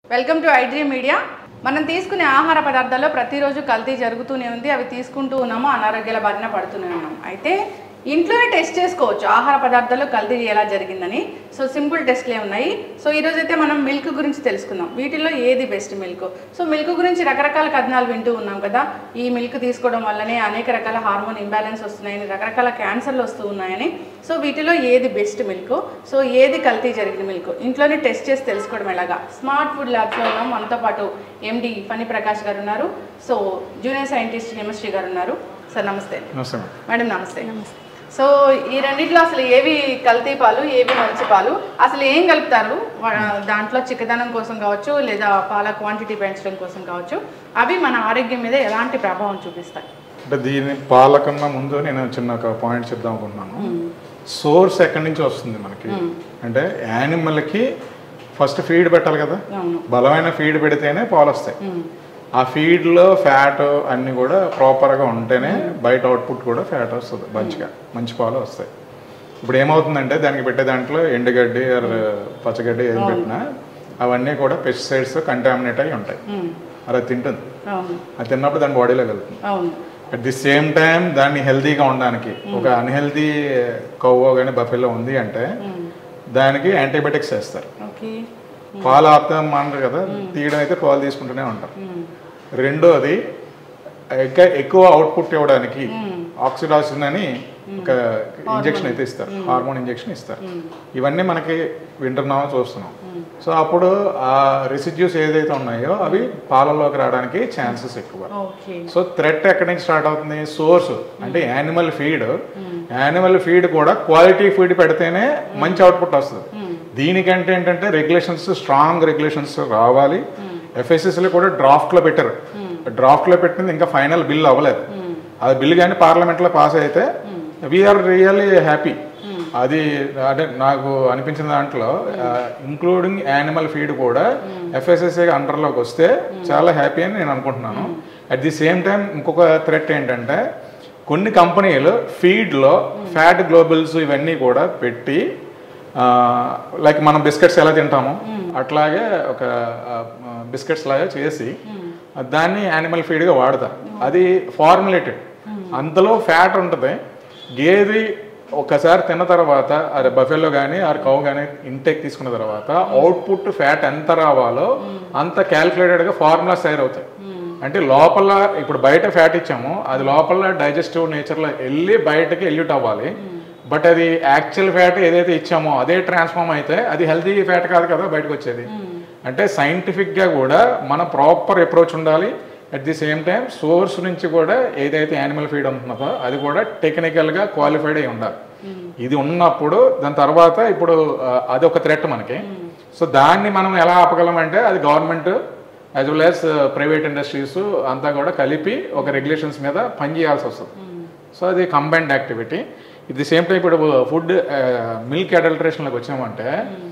Welcome to iDream media మనం తీసుకునే ఆహార పదార్థాల్లో ప్రతిరోజు కల్తీ జరుగుతూనే ఉంది అవి తీసుకుంటూ ఉన్నాము అనారోగ్యాల బారిన పడుతూనే ఉన్నాం అయితే ఇంట్లోనే టెస్ట్ చేసుకోవచ్చు ఆహార పదార్థాల్లో కల్తీ ఎలా జరిగిందని సో సింపుల్ టెస్ట్లే ఉన్నాయి సో ఈరోజు అయితే మనం మిల్క్ గురించి తెలుసుకుందాం వీటిల్లో ఏది బెస్ట్ మిల్క్ సో మిల్క్ గురించి రకరకాల కథనాలు వింటూ ఉన్నాం కదా ఈ మిల్క్ తీసుకోవడం వల్లనే అనేక రకాల హార్మోన్ ఇంబ్యాలెన్స్ వస్తున్నాయని రకరకాల క్యాన్సర్లు వస్తూ ఉన్నాయని సో వీటిలో ఏది బెస్ట్ మిల్క్ సో ఏది కల్తీ జరిగిన మిల్క్ ఇంట్లోనే టెస్ట్ చేసి తెలుసుకోవడం ఎలాగా స్మార్ట్ ఫుడ్ ల్యాబ్స్లో ఉన్నాం మనతో పాటు ఎండి ఫణి ప్రకాష్ గారు ఉన్నారు సో జూనియర్ సైంటిస్ట్ హిమశ్రీ గారు ఉన్నారు సార్ నమస్తే నమస్తే మేడం. మేడం నమస్తే సో ఈ రెండిట్లో అసలు ఏవి కల్తీ పాలు ఏవి మంచి పాలు అసలు ఏం కలుపుతారు వా- దాంట్లో చిక్కదనం కోసం కావచ్చు లేదా పాల క్వాంటిటీ పెంచడం కోసం కావచ్చు అవి మన ఆరోగ్యం మీద ఎలాంటి ప్రభావం చూపిస్తాయి అంటే దీని పాల కన్నా ముందు నేను చిన్న ఒక పాయింట్ చెప్దాం అనుకుంటున్నాను సోర్స్ ఎక్కడి నుంచి వస్తుంది మనకి అంటే యానిమల్కి ఫస్ట్ ఫీడ్ పెట్టాలి కదా అవును బలమైన ఫీడ్ పెడితేనే పాలు వస్తాయి ఉమ్. ఆ ఫీడ్లో ఫ్యాట్ అన్ని కూడా ప్రాపర్గా ఉంటేనే బయట అవుట్పుట్ కూడా ఫ్యాట్ వస్తుంది మంచిగా మంచి పాలు వస్తాయి ఇప్పుడు ఏమవుతుందంటే దానికి పెట్టే దాంట్లో ఎండుగడ్డి ఆర్ పచ్చగడ్డి ఏది పెట్టినా అవన్నీ కూడా పెస్టిసైడ్స్ కంటామినేట్ అయి ఉంటాయి ఉమ్. అలా తింటుంది అవును అది తిన్నప్పుడు దాని బాడీలోకి వెళ్తుంది అవును అట్ ది సేమ్ టైం దాన్ని హెల్తీగా ఉండడానికి ఒక అన్హెల్తీ కవ్వో కానీ బఫెలో ఉంది అంటే దానికి యాంటీబయాటిక్స్ వేస్తారు ఓకే పాలు ఆపుతాం అంటారు కదా తీయడం అయితే పాలు తీసుకుంటూనే ఉంటారు ఉమ్. రెండోది ఇంకా ఎక్కువ అవుట్పుట్ ఇవ్వడానికి ఆక్సిడాసిన్ అని ఒక ఇంజెక్షన్ అయితే ఇస్తారు హార్మోన్ ఇంజెక్షన్ ఇస్తారు ఇవన్నీ మనకి వింటున్నామో చూస్తున్నాం సో అప్పుడు ఆ రెసిడ్యూస్ ఏదైతే ఉన్నాయో అవి పాలలోకి రావడానికి ఛాన్సెస్ ఎక్కువ ఓకే సో థ్రెట్ ఎక్కడి నుంచి స్టార్ట్ అవుతుంది సోర్స్ అంటే యానిమల్ ఫీడ్ యానిమల్ ఫీడ్ కూడా క్వాలిటీ ఫీడ్ పెడితేనే మంచి అవుట్పుట్ వస్తుంది దీనికంటే ఏంటంటే రెగ్యులేషన్స్ స్ట్రాంగ్ రెగ్యులేషన్స్ రావాలి ఎఫ్ఎస్ఎస్లో కూడా డ్రాఫ్ట్లో పెట్టారు డ్రాఫ్ట్లో పెట్టింది ఇంకా ఫైనల్ బిల్ అవ్వలేదు అది బిల్ కానీ పార్లమెంట్లో పాస్ అయితే వీఆర్ రియల్లీ హ్యాపీ అది అంటే నాకు అనిపించిన దాంట్లో ఇంక్లూడింగ్ యానిమల్ ఫీడ్ కూడా ఎఫ్ఎస్ఎస్ఏ అండర్లోకి వస్తే చాలా హ్యాపీ అని నేను అనుకుంటున్నాను అట్ ది సేమ్ టైం ఇంకొక థ్రెట్ ఏంటంటే కొన్ని కంపెనీలు ఫీడ్లో ఫ్యాట్ గ్లోబల్స్ ఇవన్నీ కూడా పెట్టి లైక్ మనం బిస్కెట్స్ ఎలా తింటామో అట్లాగే ఒక బిస్కెట్స్ లాగా చేసి దాన్ని యానిమల్ ఫీడ్గా వాడతారు అది ఫార్ములేటెడ్ అంతలో ఫ్యాట్ ఉంటుంది గేది ఒకసారి తిన్న తర్వాత అదే బఫెలో కానీ ఆ కౌ కానీ ఇంటేక్ తీసుకున్న తర్వాత అవుట్పుట్ ఫ్యాట్ ఎంత రావాలో అంత క్యాల్కులేటెడ్గా ఫార్ములాస్ తయారవుతాయి అంటే లోపల ఇప్పుడు బయట ఫ్యాట్ ఇచ్చాము అది లోపల డైజెస్టివ్ నేచర్లో వెళ్ళి బయటకి ఎల్యూట్ అవ్వాలి బట్ అది యాక్చువల్ ఫ్యాట్ ఏదైతే ఇచ్చామో అదే ట్రాన్స్ఫార్మ్ అయితే అది హెల్తీ ఫ్యాట్ కాదు కదా బయటకు వచ్చేది అంటే సైంటిఫిక్గా కూడా మన ప్రాపర్ అప్రోచ్ ఉండాలి at the same time source నుంచి కూడా ఏదైతే యానిమల్ ఫీడ్ ఉంటున్నదో అది కూడా టెక్నికల్గా క్వాలిఫైడ్ అయి ఉండాలి ఇది ఉన్నప్పుడు దాని తర్వాత ఇప్పుడు ఆ, అది ఒక థ్రెట్ మనకి సో దాన్ని మనం ఎలా ఆపగలం అంటే అది government as well as private industries అంతా కూడా కలిపి ఒక రెగ్యులేషన్స్ మీద పనిచేయాల్సి వస్తుంది సో అది కంబైన్డ్ యాక్టివిటీ ఇది సేమ్ టైం ఇప్పుడు ఫుడ్ మిల్క్ అడల్టరేషన్లోకి వచ్చామంటే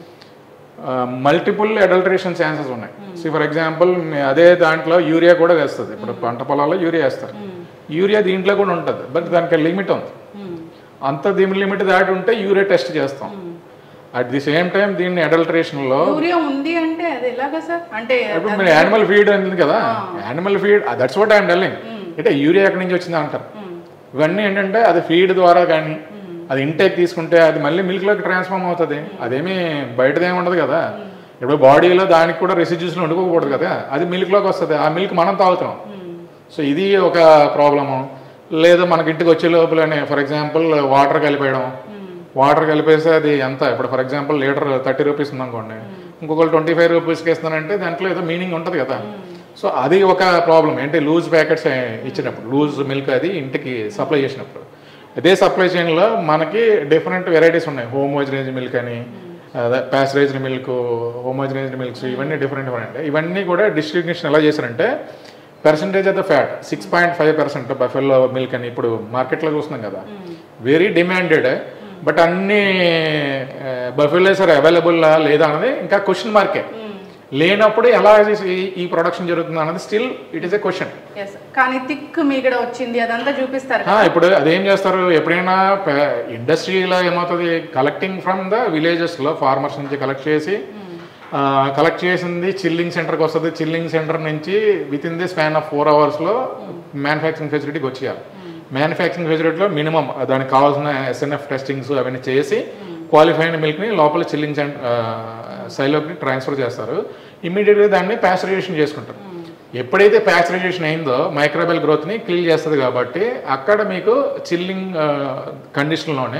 మల్టిపుల్ అడల్టరేషన్ ఛాన్సెస్ ఉన్నాయి సో ఫర్ ఎగ్జాంపుల్ అదే దాంట్లో యూరియా కూడా వేస్తుంది ఇప్పుడు పంట పొలాల్లో యూరియా వేస్తారు యూరియా దీంట్లో కూడా ఉంటుంది బట్ దానికి లిమిట్ ఉంది అంత దీని లిమిట్ దాటి ఉంటే యూరియా టెస్ట్ చేస్తాం అట్ ది సేమ్ టైం దీన్ని అడల్టరేషన్లో యూరియా ఉంది అంటే అది ఎలాగా సార్ అంటే ఇప్పుడు మీరు యానిమల్ ఫీడ్ అనేది కదా animal feed that's what I'm telling అంటే యూరియా ఎక్కడి నుంచి వచ్చింది అంటారు ఇవన్నీ ఏంటంటే అది ఫీడ్ ద్వారా కానీ అది ఇంటేక్ తీసుకుంటే అది మళ్ళీ మిల్క్లోకి ట్రాన్స్ఫార్మ్ అవుతుంది అదేమీ బయటదేమి ఉండదు కదా ఇప్పుడు బాడీలో దానికి కూడా రెసిడ్యూస్లో వండుకోకూడదు కదా అది మిల్క్లోకి వస్తుంది ఆ మిల్క్ మనం తాగుతున్నాం సో ఇది ఒక ప్రాబ్లము లేదా మనకి ఇంటికి వచ్చే లోపలనే ఫర్ ఎగ్జాంపుల్ వాటర్ కలిపేయడం వాటర్ కలిపేసి అది ఎంత ఇప్పుడు for example litre thirty rupees ఉందనుకోండి ఇంకొకరు ట్వంటీ ఫైవ్ రూపీస్కి ఇస్తున్నారంటే దాంట్లో ఏదో మీనింగ్ ఉంటుంది కదా సో అది ఒక ప్రాబ్లం ఏంటి లూజ్ ప్యాకెట్స్ ఇచ్చినప్పుడు లూజ్ మిల్క్ అది ఇంటికి సప్లై చేసినప్పుడు అదే సప్లై చైన్లో మనకి డిఫరెంట్ వెరైటీస్ ఉన్నాయి హోమోజనైజ్ మిల్క్ అని ప్యాస్చరైజ్డ్ మిల్క్ హోమోజనైజ్డ్ మిల్క్స్ ఇవన్నీ డిఫరెంట్ డిఫరెంట్ ఇవన్నీ కూడా డిస్ట్రిబ్యూషన్ ఎలా చేశారంటే percentage of the fat six point five percent buffalo milk అని ఇప్పుడు మార్కెట్లో చూస్తున్నాం కదా వెరీ డిమాండెడ్ బట్ అన్ని బఫెలోస్ ఆర్ అవైలబుల్ లేదా అన్నది ఇంకా క్వశ్చన్ మార్కే లేనప్పుడు ఎలా ఈ- ఈ ప్రొడక్షన్ జరుగుతుంది అన్నది still it is a question yes కానీ థిక్ మీగడ వచ్చింది అదంతా చూపిస్తారు ఆ, ఇప్పుడు అదేం చేస్తారు ఎప్పుడైనా ఇండస్ట్రీలో ఏమవుతుంది కలెక్టింగ్ ఫ్రమ్ ద విలేజెస్లో ఫార్మర్స్ నుంచి కలెక్ట్ చేసి కలెక్ట్ చేసింది చిల్లింగ్ సెంటర్కి వస్తుంది చిల్లింగ్ సెంటర్ నుంచి within the span of four అవర్స్లో మ్యానుఫ్యాక్చరింగ్ ఫెసిలిటీకి వచ్చేయాలి మ్యానుఫ్యాక్చరింగ్ ఫెసిలిటీలో మినిమం దానికి కావాల్సిన ఎస్ఎన్ఎఫ్ టెస్టింగ్స్ అవన్నీ చేసి క్వాలిఫైడ్ మిల్క్ని లోపల చిల్లింగ్ సెంటర్ సైలోకి ట్రాన్స్ఫర్ చేస్తారు ఇమీడియట్గా దాన్ని ప్యాస్చరైజేషన్ చేసుకుంటారు ఎప్పుడైతే ప్యాస్చరైజేషన్ అయిందో మైక్రోబెల్ గ్రోత్ని కిల్ చేస్తుంది కాబట్టి అక్కడ మీకు చిల్లింగ్ కండిషన్లోనే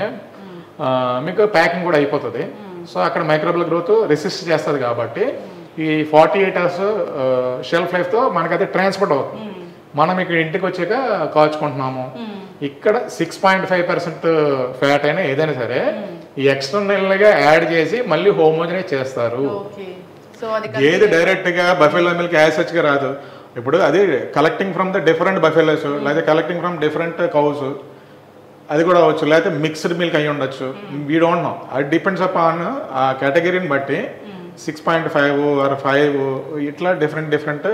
మీకు ప్యాకింగ్ కూడా అయిపోతుంది సో అక్కడ మైక్రోబెల్ గ్రోత్ రెసిస్ట్ చేస్తుంది కాబట్టి ఈ ఫార్టీ ఎయిట్ అవర్స్ షెల్ఫ్ లైఫ్తో మనకైతే ట్రాన్స్పోర్ట్ అవుతుంది మనం ఇక్కడ ఇంటికి వచ్చాక కాల్చుకుంటున్నాము ఇక్కడ six point five percent fat అయినా ఏదైనా సరే ఈ ఎక్స్టర్నల్ గా యాడ్ చేసి మళ్ళీ హోమోజనైజ్ చేస్తారు ఓకే సో అది ఏది డైరెక్ట్ గా బఫెలో మిల్క్ యాసెచ్ గా రాదు ఇప్పుడు అది collecting from the different buffaloes లేదా కలెక్టింగ్ ఫ్రమ్ డిఫరెంట్ కౌస్ అది కూడా అవ్వచ్చు లేకపోతే మిక్స్డ్ మిల్క్ అయి ఉండొచ్చు వీ డోంట్ నో అది డిపెండ్స్ అపాన్ ఆ కేటగిరీని బట్టి six point five or five ఇట్లా డిఫరెంట్ డిఫరెంట్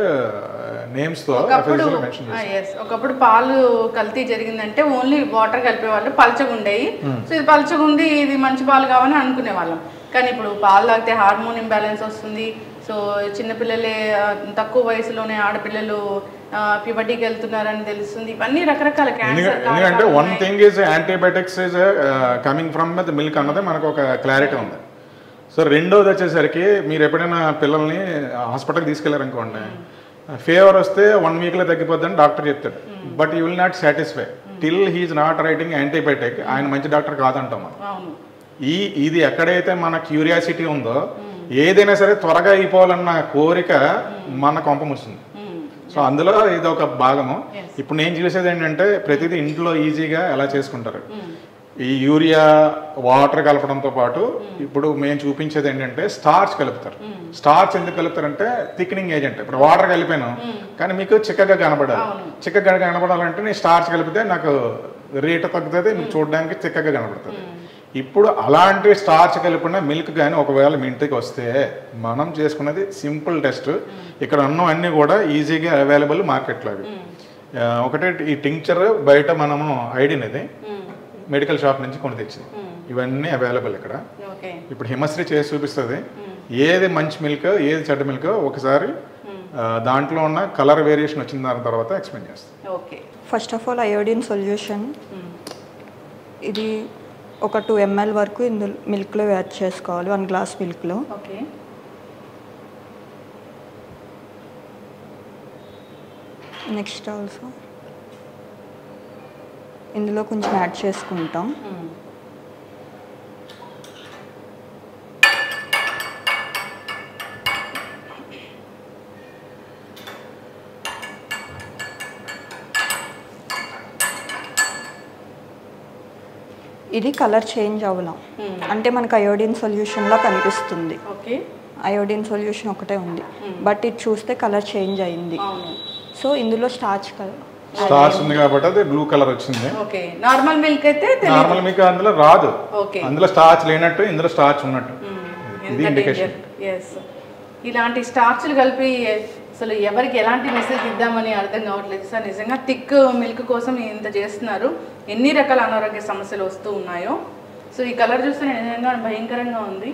నేమ్స్ తో ఒకప్పుడు మెన్షన్ ఎస్ ఒకప్పుడు పాలు కల్తీ జరిగిందంటే ఓన్లీ వాటర్ కలిపేవాళ్ళు పలచగా ఉండేవి సో ఇది పలచగా ఉంది ఇది మంచి పాలు కావాలని అనుకునే వాళ్ళం కానీ ఇప్పుడు పాలు తాగితే హార్మోన్ ఇంబ్యాలెన్స్ వస్తుంది సో చిన్నపిల్లలే ఆ, తక్కువ వయసులోనే ఆడపిల్లలు ప్యూబర్టీకి వెళ్తున్నారని తెలుస్తుంది ఇవన్నీ రకరకాల క్యాన్సర్ ఎందుకంటే one thing is antibiotics is coming from the milk అన్నది మనకు ఒక క్లారిటీ ఉంది సో రెండోది వచ్చేసరికి మీరు ఎప్పుడైనా పిల్లల్ని హాస్పిటల్కి తీసుకెళ్లారనుకోండి ఫీవర్ వస్తే వన్ వీక్లో తగ్గిపోద్దని డాక్టర్ చెప్తాడు but you will not satisfy till he is not writing antibiotic ఆయన మంచి డాక్టర్ కాదంటాం మనం అవును ఈ ఇది ఎక్కడైతే మన క్యూరియాసిటీ ఉందో ఏదైనా సరే త్వరగా అయిపోవాలన్న కోరిక మన కొంపముస్తుంది మ్మ్. సో అందులో ఇది ఒక భాగము Yes. ఇప్పుడు నేను చూసేది ఏంటంటే ప్రతిదీ ఇంట్లో ఈజీగా ఎలా చేసుకుంటారు మ్మ్. ఈ యూరియా వాటర్ కలపడంతో పాటు ఇప్పుడు మేము చూపించేది ఏంటంటే స్టార్చ్ కలుపుతారు స్టార్చ్ ఎందుకు కలుపుతారంటే థిక్నింగ్ ఏజెంట్ ఇప్పుడు వాటర్ కలిపాను కానీ మీకు చిక్కగా కనబడాలి చిక్కగా కనబడాలంటే నేను స్టార్చ్ కలిపితే నాకు రేట్ తగ్గుతుంది మీకు చూడడానికి చిక్కగా కనబడుతుంది ఇప్పుడు అలాంటి స్టార్చ్ కలిపిన మిల్క్ కానీ ఒకవేళ మీ ఇంటికి వస్తే మనం చేసుకున్నది సింపుల్ టెస్ట్ ఇక్కడ ఉన్న అన్నీ కూడా ఈజీగా అవైలబుల్ మార్కెట్లో అవి ఆ, ఒకటే ఈ టింక్చర్ బయట మనము ఐడినది మ్మ్. మెడికల్ షాప్ నుంచి కొని తెచ్చింది ఇవన్నీ అవైలబుల్ ఇక్కడ ఓకే ఇప్పుడు హిమశ్రీ చేసి చూపిస్తుంది ఏది మంచి మిల్క్ ఏది చెడ్డ మిల్క్ ఒకసారి ఆ, దాంట్లో ఉన్న కలర్ వేరియేషన్ వచ్చిన దాని తర్వాత ఎక్స్ప్లెయిన్ చేస్తుంది okay first of all iodine solution ఇది ఒక టూ ఎంఎల్ వరకు ఇందులో మిల్క్లో యాడ్ చేసుకోవాలి వన్ గ్లాస్ మిల్క్లో ఓకే నెక్స్ట్ ఆల్సో ఇందులో కొంచెం యాడ్ చేసుకుంటాం మ్మ్. ఇది కలర్ చేంజ్ అవ్వలం Hmm. అంటే మనకు అయోడిన్ సొల్యూషన్లా కనిపిస్తుంది ఓకే అయోడిన్ సొల్యూషన్ ఒకటే ఉంది బట్ ఇది చూస్తే కలర్ చేంజ్ అయింది అవును సో ఇందులో స్టార్చ్ కలర్ స్టార్స్ ఉంది కాబట్టి అది బ్లూ కలర్ వచ్చింది ఓకే నార్మల్ మిల్క్ అయితే తెలియదు నార్మల్ మీకు అందులో రాదు ఓకే అందులో స్టార్చ్ లేనట్టు ఇందులో స్టార్చ్ ఉన్నట్టు ఇది ఇండికేషన్ ఎస్ ఇలాంటి స్టార్చ్లు కలిపి అసలు ఎవరికి ఎలాంటి మెసేజ్ ఇద్దామని అర్థం కావట్లేదు సార్ నిజంగా థిక్ మిల్క్ కోసం ఇంత చేస్తున్నారు ఎన్ని రకాల అనారోగ్య సమస్యలు వస్తూ ఉన్నాయో సో ఈ కలర్ చూస్తే నిజంగా భయంకరంగా ఉంది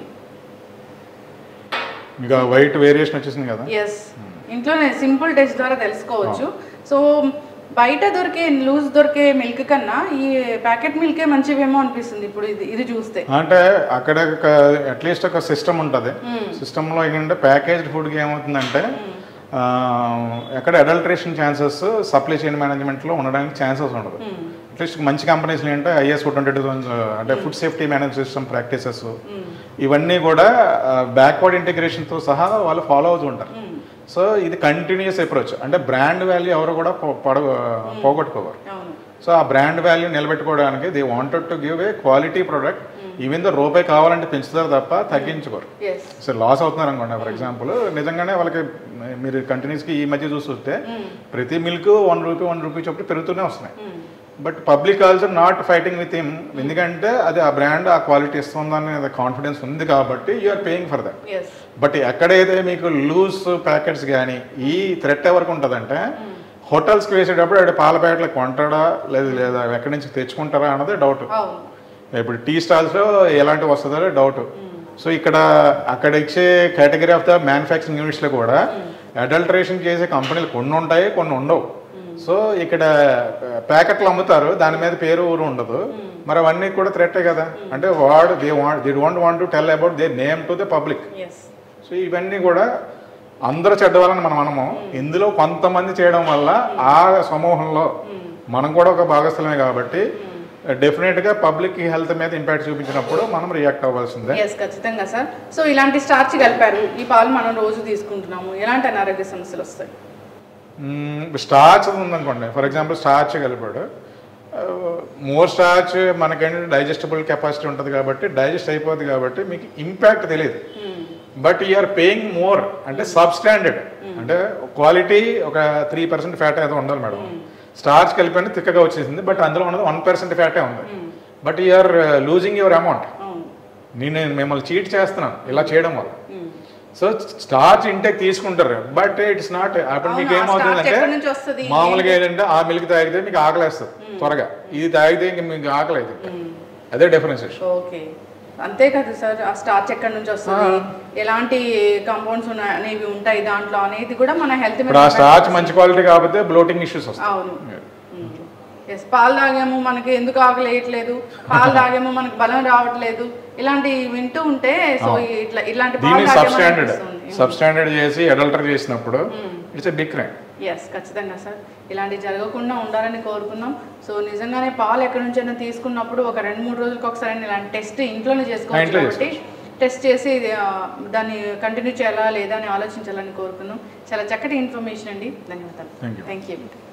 మీకు వైట్ వేరియేషన్ వచ్చేసింది కదా ఎస్ ఇంట్లోనే సింపుల్ టెస్ట్ ద్వారా తెలుసుకోవచ్చు సో బయట దొరికే లూజ్ దొరికే మిల్క్ కన్నా ఈ ప్యాకెట్ మిల్కే మంచివేమో అనిపిస్తుంది ఇప్పుడు ఇది ఇది చూస్తే అంటే అక్కడ అట్లీస్ట్ ఒక సిస్టమ్ ఉంటుంది సిస్టంలో ఏంటంటే ప్యాకేజ్డ్ ఫుడ్కి ఏమవుతుందంటే ఆ, ఎక్కడ అడల్ట్రేషన్ ఛాన్సెస్ సప్లై చైన్ మేనేజ్మెంట్లో ఉండడానికి ఛాన్సెస్ ఉండదు అట్లీస్ట్ మంచి కంపెనీస్ ఏంటంటే ఐఎస్ ట్వంటీ టూ అంటే food safety manage system practices ఇవన్నీ కూడా బ్యాక్వర్డ్ ఇంటిగ్రేషన్తో సహా వాళ్ళు ఫాలో అవుతూ ఉంటారు సో ఇది కంటిన్యూస్ అప్రోచ్ అంటే బ్రాండ్ వాల్యూ ఎవరు కూడా పో- పడ పోగొట్టుకోవాలి అవును సో ఆ బ్రాండ్ వాల్యూ నిలబెట్టుకోవడానికి they wanted to give a quality product even though రూపాయి కావాలంటే పెంచుతారు తప్ప తగ్గించుకోరు ఎస్ సో లాస్ అవుతున్నారు అనుకోండి ఫర్ ఎగ్జాంపుల్ నిజంగానే వాళ్ళకి మీరు కంటిన్యూస్కి ఈ మధ్య చూస్తుంటే ప్రతి milk one rupee one rupee చొప్పున పెరుగుతూనే వస్తున్నాయి but public also not fighting with him ఎందుకంటే అది ఆ బ్రాండ్ ఆ క్వాలిటీ ఇస్తుందనే కాన్ఫిడెన్స్ ఉంది కాబట్టి are paying for that yes but ఎక్కడైతే మీకు లూజ్ ప్యాకెట్స్ కానీ ఈ థ్రెట్ ఎవరికి ఉంటుందంటే హోటల్స్కి వేసేటప్పుడు ఆడ పాల ప్యాకెట్లు కొంటాడా లేదు లేదా ఎక్కడి నుంచి తెచ్చుకుంటారా అన్నది డౌట్ అవును ఇప్పుడు టీ స్టాల్స్లో ఎలాంటివి వస్తుందో డౌట్ సో ఇక్కడ అక్కడ ఇచ్చే కేటగిరీ ఆఫ్ ద మ్యానుఫ్యాక్చరింగ్ యూనిట్స్లో కూడా అడల్టరేషన్ చేసే కంపెనీలు కొన్ని ఉంటాయి కొన్ని ఉండవు సో ఇక్కడ ప్యాకెట్లు అమ్ముతారు దాని మీద పేరు ఊరు ఉండదు మరి అవన్నీ కూడా థ్రెట్టే కదా అంటే వాడు they want they don't want to tell about their name to the public yes so ఇవన్నీ కూడా అందరూ చెడ్డవాళ్ళని మనం మనము ఇందులో కొంతమంది చేయడం వల్ల ఆ సమూహంలో మనం కూడా ఒక భాగస్థలమే కాబట్టి డెఫినెట్ గా పబ్లిక్ హెల్త్ మీద ఇంపాక్ట్ చూపించినప్పుడు మనం రియాక్ట్ అవ్వాల్సిందే ఎస్ ఖచ్చితంగా సార్ సో ఇలాంటి స్టార్చ్ కలిపారు ఈ పాలు మనం రోజు తీసుకుంటున్నాము ఎలాంటి అనారోగ్య సమస్యలు వస్తాయి స్టార్చ్ ఉందనుకోండి ఫర్ ఎగ్జాంపుల్ స్టార్చ్ కలిపాడు మోర్ స్టార్చ్ మనకేంటంటే డైజెస్టబుల్ కెపాసిటీ ఉంటుంది కాబట్టి డైజెస్ట్ అయిపోద్ది కాబట్టి మీకు ఇంపాక్ట్ తెలియదు బట్ యూఆర్ పేయింగ్ మోర్ అంటే సబ్ స్టాండర్డ్ అంటే క్వాలిటీ ఒక త్రీ పర్సెంట్ ఫ్యాట్ ఏదో ఉండాలి మేడం స్టార్చ్ కలిపి తిక్కగా వచ్చేసింది బట్ అందులో ఉన్నది వన్ పర్సెంట్ ఫ్యాటే ఉంది but you're losing your amount అవును నేను మిమ్మల్ని చీట్ చేస్తున్నాను ఇలా చేయడం వల్ల సో స్టార్చ్ ఇంటెక్ తీసుకుంటారు బట్ ఇట్స్ నాట్ అప్పుడు అవును, మీకు ఆ ఏమవుతుంది starch అంటే ఎక్కడి నుంచి వస్తది? మామూలుగా ఏంటంటే ఆ మిల్క్ తాగితే మీకు ఆకలేస్తుంది త్వరగా ఇది తాగితే ఇంక మీకు ఆకలేదు అదే డిఫరెన్షియేషన్ ఓకే అంతే కదా సార్ ఆ స్టార్చ్ ఎక్కడి నుంచి వస్తుంది ఎలాంటి కాంపౌండ్స్ ఉన్నాయి అనేవి ఉంటాయి దాంట్లో అనేది కూడా మన హెల్త్ ఇప్పుడు ఆ స్టార్చ్ మంచి క్వాలిటీ కాకపోతే బ్లోటింగ్ ఇష్యూస్ వస్తాయి అవును ఎస్ పాలు తాగాము మనకి ఎందుకు ఆకలి వేయట్లేదు పాలు తాగాము మనకి బలం రావట్లేదు ఇలాంటి వింటూ ఉంటే సో ఇట్లా ఇలాంటి పాలు దీన్ని సబ్ స్టాండర్డ్ తాగేమనిపిస్తుంది. సబ్ స్టాండర్డ్ చేసి అడల్టర్ చేసినప్పుడు it's a big crime yes ఖచ్చితంగా సార్ ఇలాంటివి జరగకుండా ఉండాలని కోరుకున్నాం సో నిజంగానే పాలు ఎక్కడి నుంచైనా తీసుకున్నప్పుడు ఒక రెండు మూడు రోజులకు ఒకసారి ఇలాంటి టెస్ట్ ఇంట్లోనే చేసుకోవచ్చు ఇంట్లో కాబట్టి టెస్ట్ చేసి ఆ, దాన్ని కంటిన్యూ చేయాలా లేదా అని ఆలోచించాలని కోరుకున్నాం చాలా చక్కటి ఇన్ఫర్మేషన్ అండి ధన్యవాదాలు Thank you. Thank you